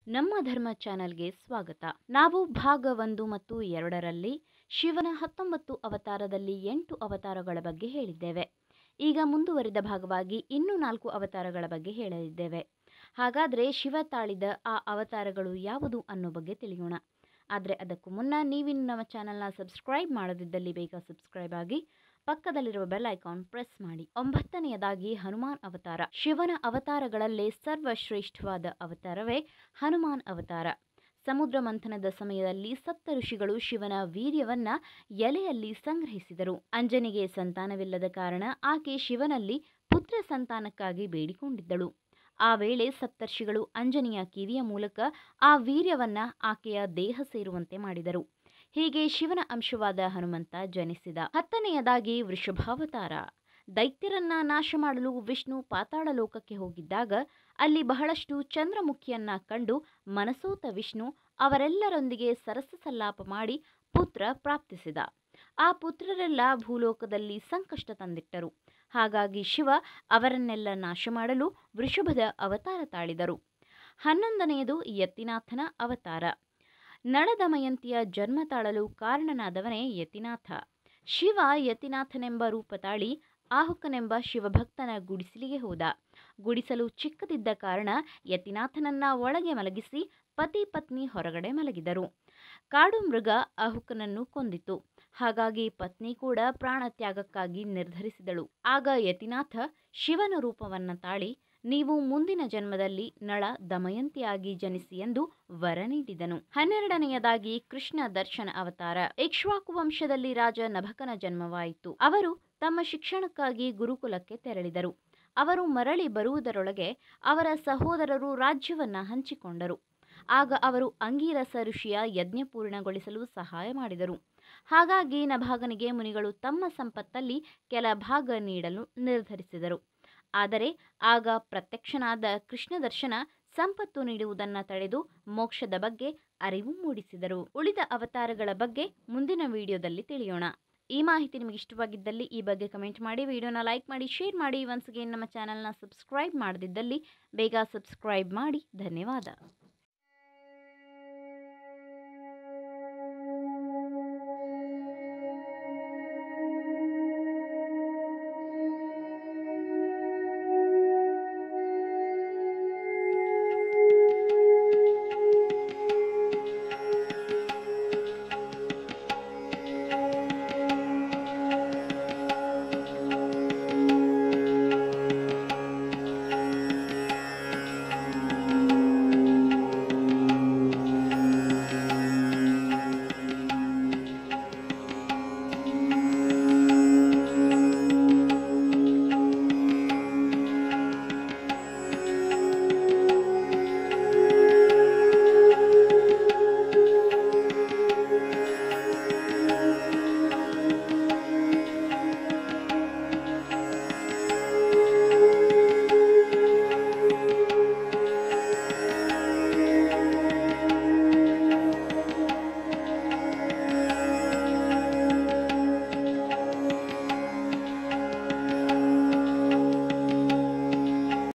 ನಮ್ಮ ಧರ್ಮ ಚಾನೆಲ್ಗೆ ಸ್ವಾಗತ ನಾವು ಭಾಗ ಒಂದು ಮತ್ತು ಎರಡರಲ್ಲಿ ಶಿವನ ಹತ್ತೊಂಬತ್ತು ಅವತಾರದಲ್ಲಿ ಎಂಟು ಅವತಾರಗಳ ಬಗ್ಗೆ ಹೇಳಿದ್ದೇವೆ ಈಗ ಮುಂದುವರಿದ ಭಾಗವಾಗಿ ಇನ್ನೂ ನಾಲ್ಕು ಅವತಾರಗಳ ಬಗ್ಗೆ ಹೇಳಲಿದ್ದೇವೆ ಹಾಗಾದರೆ ಶಿವ ತಾಳಿದ ಆ ಅವತಾರಗಳು ಯಾವುದು ಅನ್ನೋ ಬಗ್ಗೆ ತಿಳಿಯೋಣ ಆದರೆ ಅದಕ್ಕೂ ಮುನ್ನ ನೀವಿನ್ನು ನಮ್ಮ ಚಾನಲ್ನ ಸಬ್ಸ್ಕ್ರೈಬ್ ಮಾಡದಿದ್ದಲ್ಲಿ ಬೇಗ ಸಬ್ಸ್ಕ್ರೈಬ್ ಆಗಿ ಪಕ್ಕದಲ್ಲಿರುವ ಬೆಲ್ ಐಕಾನ್ ಪ್ರೆಸ್ ಮಾಡಿ ಒಂಬತ್ತನೆಯದಾಗಿ ಹನುಮಾನ್ ಅವತಾರ ಶಿವನ ಅವತಾರಗಳಲ್ಲೇ ಸರ್ವಶ್ರೇಷ್ಠವಾದ ಅವತಾರವೇ ಹನುಮಾನ್ ಅವತಾರ ಸಮುದ್ರ ಮಂಥನದ ಸಮಯದಲ್ಲಿ ಸಪ್ತ ಋಷಿಗಳು ಶಿವನ ವೀರ್ಯವನ್ನ ಎಲೆಯಲ್ಲಿ ಸಂಗ್ರಹಿಸಿದರು ಅಂಜನಿಗೆ ಸಂತಾನವಿಲ್ಲದ ಕಾರಣ ಆಕೆ ಶಿವನಲ್ಲಿ ಪುತ್ರ ಸಂತಾನಕ್ಕಾಗಿ ಬೇಡಿಕೊಂಡಿದ್ದಳು ಆ ವೇಳೆ ಸಪ್ತರ್ಷಿಗಳು ಅಂಜನಿಯ ಕಿವಿಯ ಮೂಲಕ ಆ ವೀರ್ಯವನ್ನ ಆಕೆಯ ದೇಹ ಸೇರುವಂತೆ ಮಾಡಿದರು ಹೀಗೆ ಶಿವನ ಅಂಶವಾದ ಹನುಮಂತ ಜನಿಸಿದ ಹತ್ತನೆಯದಾಗಿ ವೃಷಭಾವತಾರ ದೈತ್ಯರನ್ನ ನಾಶ ಮಾಡಲು ವಿಷ್ಣು ಪಾತಾಳ ಲೋಕಕ್ಕೆ ಹೋಗಿದ್ದಾಗ ಅಲ್ಲಿ ಬಹಳಷ್ಟು ಚಂದ್ರಮುಖಿಯನ್ನ ಕಂಡು ಮನಸೋತ ವಿಷ್ಣು ಅವರೆಲ್ಲರೊಂದಿಗೆ ಸರಸ ಸಲ್ಲಾಪ ಮಾಡಿ ಪುತ್ರ ಪ್ರಾಪ್ತಿಸಿದ ಆ ಪುತ್ರರೆಲ್ಲ ಭೂಲೋಕದಲ್ಲಿ ಸಂಕಷ್ಟ ತಂದಿಟ್ಟರು ಹಾಗಾಗಿ ಶಿವ ಅವರನ್ನೆಲ್ಲ ನಾಶ ಮಾಡಲು ವೃಷಭದ ಅವತಾರ ತಾಳಿದರು ಹನ್ನೊಂದನೆಯದು ಯತಿನಾಥನ ಅವತಾರ ನಳದಮಯಂತಿಯ ಜನ್ಮ ತಾಳಲು ಕಾರಣನಾದವನೇ ಯತಿನಾಥ ಶಿವ ಯತಿನಾಥನೆಂಬ ರೂಪ ತಾಳಿ ಆಹುಕನೆಂಬ ಶಿವಭಕ್ತನ ಗುಡಿಸಲಿಗೆ ಹೋದ ಗುಡಿಸಲು ಚಿಕ್ಕದಿದ್ದ ಕಾರಣ ಯತಿನಾಥನನ್ನ ಒಳಗೆ ಮಲಗಿಸಿ ಪತಿ ಪತ್ನಿ ಹೊರಗಡೆ ಮಲಗಿದರು ಕಾಡು ಮೃಗ ಆಹುಕನನ್ನು ಕೊಂದಿತು ಹಾಗಾಗಿ ಪತ್ನಿ ಕೂಡ ಪ್ರಾಣ ತ್ಯಾಗಕ್ಕಾಗಿ ನಿರ್ಧರಿಸಿದಳು ಆಗ ಯತಿನಾಥ ಶಿವನ ರೂಪವನ್ನ ತಾಳಿ ನೀವು ಮುಂದಿನ ಜನ್ಮದಲ್ಲಿ ನಳ ದಮಯಂತಿಯಾಗಿ ಜನಿಸಿ ಎಂದು ವರ ನೀಡಿದನು ಹನ್ನೆರಡನೆಯದಾಗಿ ಕೃಷ್ಣ ದರ್ಶನ ಅವತಾರ ಇಕ್ಷ್ವಾಕು ವಂಶದಲ್ಲಿ ರಾಜ ನಭಕನ ಜನ್ಮವಾಯಿತು ಅವರು ತಮ್ಮ ಶಿಕ್ಷಣಕ್ಕಾಗಿ ಗುರುಕುಲಕ್ಕೆ ತೆರಳಿದರು ಅವರು ಮರಳಿ ಬರುವುದರೊಳಗೆ ಅವರ ಸಹೋದರರು ರಾಜ್ಯವನ್ನ ಹಂಚಿಕೊಂಡರು ಆಗ ಅವರು ಅಂಗೀರಸ ಋಷಿಯ ಯಜ್ಞ ಪೂರ್ಣಗೊಳಿಸಲು ಸಹಾಯ ಮಾಡಿದರು ಹಾಗಾಗಿ ನಭಾಗನಿಗೆ ಮುನಿಗಳು ತಮ್ಮ ಸಂಪತ್ತಲ್ಲಿ ಕೆಲ ಭಾಗ ನೀಡಲು ನಿರ್ಧರಿಸಿದರು ಆದರೆ ಆಗ ಪ್ರತ್ಯಕ್ಷನಾದ ಕೃಷ್ಣ ದರ್ಶನ ಸಂಪತ್ತು ನೀಡುವುದನ್ನು ತಡೆದು ಮೋಕ್ಷದ ಬಗ್ಗೆ ಅರಿವು ಮೂಡಿಸಿದರು ಉಳಿದ ಅವತಾರಗಳ ಬಗ್ಗೆ ಮುಂದಿನ ವಿಡಿಯೋದಲ್ಲಿ ತಿಳಿಯೋಣ ಈ ಮಾಹಿತಿ ನಿಮಗೆ ಇಷ್ಟವಾಗಿದ್ದಲ್ಲಿ ಈ ಬಗ್ಗೆ ಕಮೆಂಟ್ ಮಾಡಿ ವಿಡಿಯೋನ ಲೈಕ್ ಮಾಡಿ ಶೇರ್ ಮಾಡಿ ಒನ್ಸ್ ಅಗೇನ್ ನಮ್ಮ ಚಾನಲ್ನ ಸಬ್ಸ್ಕ್ರೈಬ್ ಮಾಡದಿದ್ದಲ್ಲಿ ಬೇಗ ಸಬ್ಸ್ಕ್ರೈಬ್ ಮಾಡಿ ಧನ್ಯವಾದ